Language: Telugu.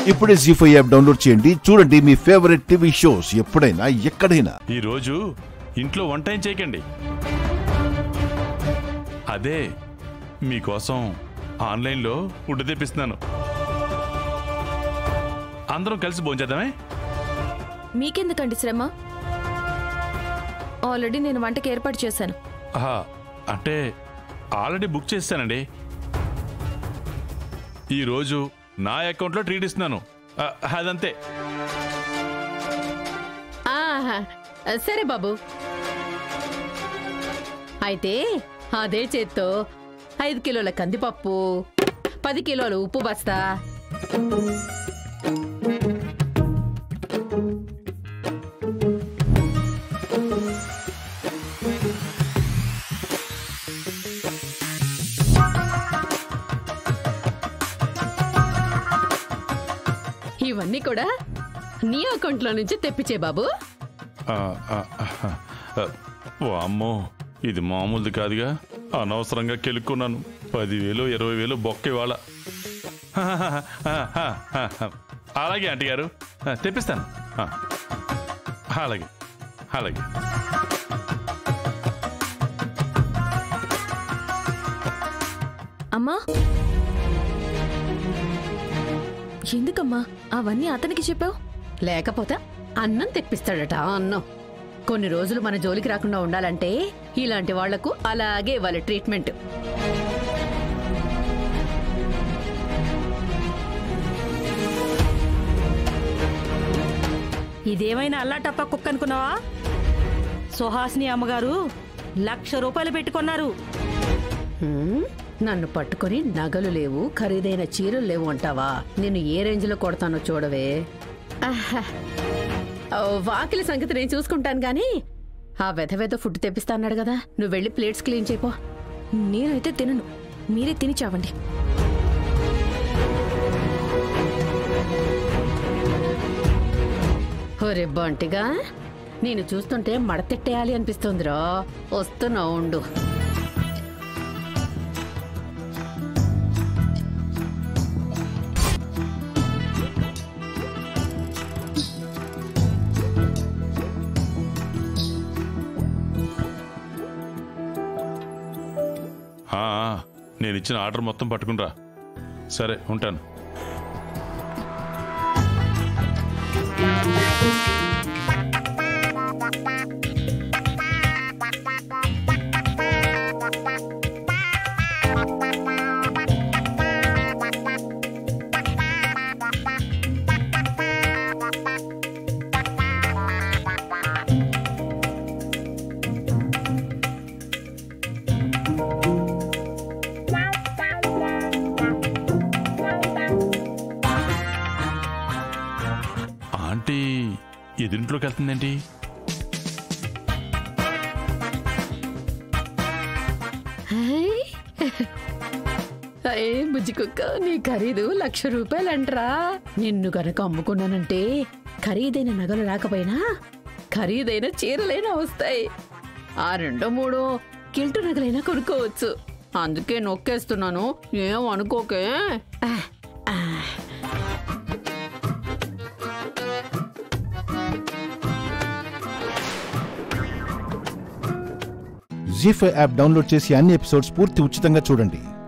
ఇప్పుడే జీ ఫైవ్ యాప్ డౌన్లోడ్ చేయండి చూడండి మీ ఫేవరెట్ టీవీ షోస్ ఎప్పుడైనా ఎక్కడైనా ఈరోజు ఇంట్లో వంట ఏం చేయకండి అదే మీకోసం ఆన్లైన్లో ఫుడ్ తెప్పిస్తున్నాను అందరం కలిసి భోంచేద్దామే మీకెందుకండి శ్రమ ఆల్రెడీ నేను వంటకి ఏర్పాటు చేశాను ఆహా, అంటే ఆల్రెడీ బుక్ చేస్తానండి ఈరోజు నా అకౌంట్లో ట్రీట్ ఇస్తున్నాను ఆ, అదంతే ఆహా, సరే బాబు అయితే అదే చేత్తో ఐదు కిలోల కందిపప్పు పది కిలోల ఉప్పు బస్తా ఇవన్నీ కూడా నీ అకౌంట్లో నుంచి తెప్పించే బాబు ఆ, ఆ, ఆ, ఆ, ఓ అమ్మో ఇది మామూలుది కాదుగా అనవసరంగా కెలుక్కున్నాను పదివేలు ఇరవై వేలు బొక్క ఇవాళ అలాగే ఆంటీ గారు ఆ, తెప్పిస్తాను ఆ, అలాగే అలాగే అమ్మా ఎందుకమ్మా అవన్నీ అతనికి చెప్పావు లేకపోతే అన్నం తెప్పిస్తాడట ఆ అన్నం కొన్ని రోజులు మన జోలికి రాకుండా ఉండాలంటే ఇలాంటి వాళ్లకు అలాగే ఇవ్వాలి ట్రీట్మెంట్ ఇదేమైనా అల్లాటప్ప కుక్క అనుకున్నావా సుహాసిని అమ్మగారు లక్ష రూపాయలు పెట్టుకున్నారు హ్మ్? నన్ను పట్టుకొని నగలు లేవు ఖరీదైన చీరలు లేవు అంటావా నేను ఏ రేంజ్ లో కొడతానో చూడవే ఆహా. ఓ, వాకిలి సంగతి నేను చూసుకుంటాను గాని ఆ వెధ వెధ ఫుడ్ తెప్పిస్తా అన్నాడు కదా నువ్వు వెళ్ళి ప్లేట్స్ క్లీన్ చేయిపో నేనైతే తినను మీరే తిని చావండి ఒరే బంటిగా నేను చూస్తుంటే మడతెట్టేయాలి అనిపిస్తుందిరా వస్తున్నా ఉండు ఆ, ఆ, నేను ఇచ్చిన ఆర్డర్ మొత్తం పట్టుకునిరా సరే ఉంటాను ఆంటీ ఎదురింట్లోకి వెళ్తుందేంటి అయ్యే బుజ్జి కుక్క నీ ఖరీదు లక్ష రూపాయలంట్రా నిన్ను గనక అమ్ముకున్నానంటే ఖరీదైన నగలు రాకపోయినా ఖరీదైన చీరలైనా వస్తాయి ఆ రెండో మూడో కిల్టు నగలైనా కొనుక్కోవచ్చు అందుకే నొక్కేస్తున్నాను ఏం అనుకోకే ఆ, ఆ. జీ ఫైవ్ యాప్ డౌన్లోడ్ చేసి అన్ని ఎపిసోడ్స్ పూర్తి ఉచితంగా చూడండి